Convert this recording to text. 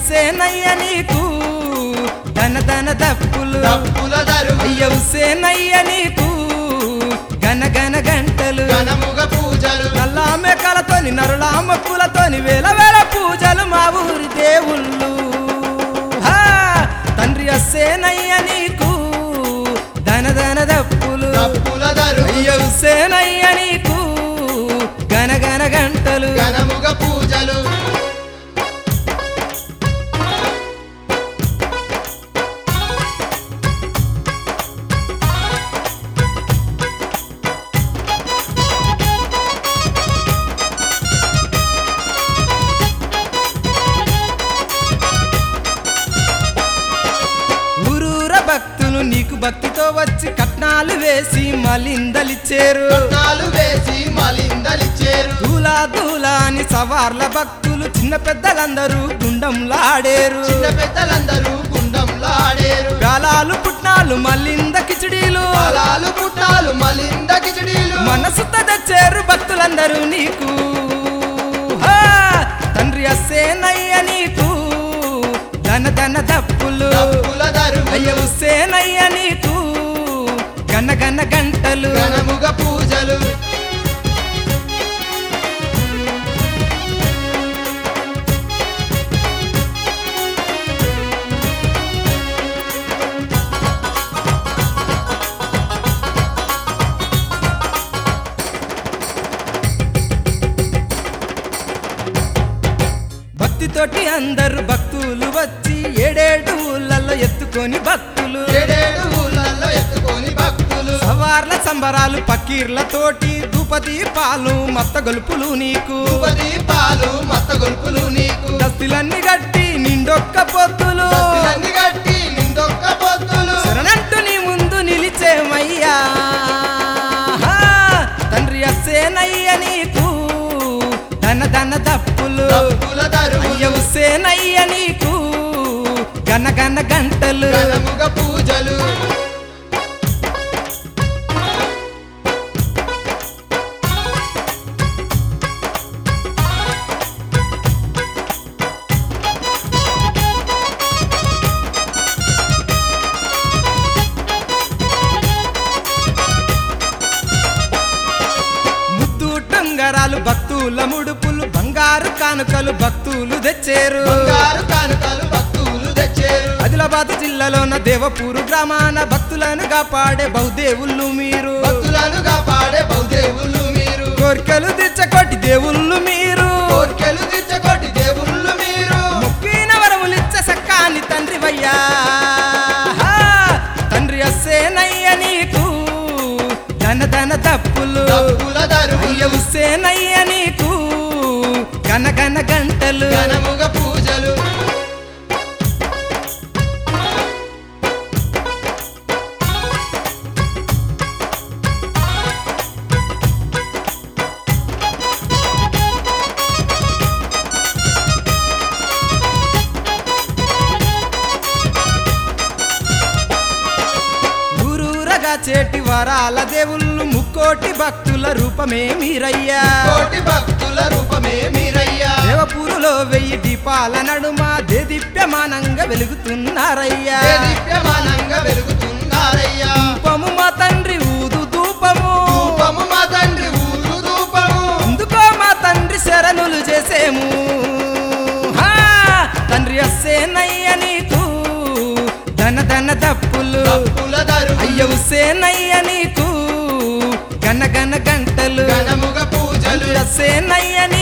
హుసేనయ్య నీకు ధన ధన దప్పులు తప్పుల దరువు అయ్య హుసేనయ్య నీకు గన గన గంటలు ఘనముగ పూజలు నల్లామె కలతోని నరులామ పూలతోని వేల వేల పూజలు మా ఊరి దేవుళ్ళు హా! తండ్రి హుసేనయ్య నీకు ధన ధన దప్పులు తప్పుల దరువు అయ్య హుసేనయ్య నీకు గన గన గంటలు ఘనముగ పూజలు ఊరూర భక్తులు నీకు భక్తితో వచ్చి కట్నాలు వేసి మలిందలిచ్చేరు నాలు వేసి మలిందలిచ్చేరు దూలా దూలా అని సవార్ల భక్తులు చిన్న పెద్దలందరూ గుండంలాడేరు చిన్న పెద్దలందరూ గుండంలో ఆడేరు గాలాలు పుట్నాలు మలింద కిచడీలు పొలాలు పుట్టాలు మలింద కిచడీలు మనసుతో తెచ్చేరు భక్తులందరూ నీకు హా! తండ్రి అస్సేనయ్య నీకు ధన ధన దప్పులు తప్పుల దరువు అయ్య హుస్సేనయ్య నీకు గన గన గంటలు ఘనముగ పూజలు భక్తితోటి అందరు భక్తులు వచ్చి ఏడేడు ఊళ్ళల్లో ఎత్తుకొని భక్తులు ఏడేడు ఊళ్ళల్లో ఎత్తుకొని భక్తులు సవార్ల సంబరాలు పకీర్లతోటి ధూపదీపాలు మత్త గొలుపులు నీకు దీపాలు మత్త గొలుపులు నీకు దస్తులన్నీ గట్టి నిండొక్క పొత్తులు దస్తులన్నీ కట్టి నిందొక్క పొత్తులు శరణంటూ నీ ముందు నిలిచేమయ్యా హా! తండ్రి అస్సేనయ్య నీకు ధన ధన దప్పులు తప్పుల దరువు అయ్య హుస్సేనయ్య నీకు గన గన గంటలు ఘనముగ పూజలు ముద్దు టంగరాలు భక్తుల ముడుపులు బంగారు కానుకలు భక్తులు తెచ్చేరు బంగారు కానుకలు భక్తులు తెచ్చేరు ఆదిలాబాద్ జిల్లాలోన దేవపూరు గ్రామాన భక్తులను కాపాడే బహుదేవుళ్ళు మీరు భక్తులను కాపాడే బహుదేవులు మీరు కోరికలు తెచ్చకొట్టి దేవుళ్ళు మీరు కోర్కెలు తీర్చకొట్టి దేవుళ్ళు మీరు మొక్కిన వరములిచ్చ సక్కాని తండ్రి వయ్యా తండ్రి అస్సేనయ్య నీకు ధన ధన దప్పులు తప్పుల దరువు అయ్య హుస్సేనయ్య నీకు గన గన గంటలు ఘనముగ పూజలు ఊరూరగా చేటి వరాల దేవుళ్ళు ముక్కోటి భక్తుల రూపమే మీరయ్యా కోటి భక్తుల రూపమే మీరయ్యా దేవపూరులో వెయ్యి దీపాల నడుమ దేదీప్యమానంగా వెలుగుతున్నారయ్యా దీప్యమానంగా వెలుగుతున్నారయ్యా ధూపము మా తండ్రి ఊదు ధూపము ధూపము మా తండ్రి ఊరు ధూపము అందుకో మా తండ్రి శరణులు చేసేము హా! తండ్రి అస్సేనయ్య నీకు ధన ధన దప్పులు తప్పుల దరువు అయ్య హుస్సేనయ్య నీకు గన గన గంటలు ఘనముగ పూజలు తండ్రి అస్సేనయ్య నీకు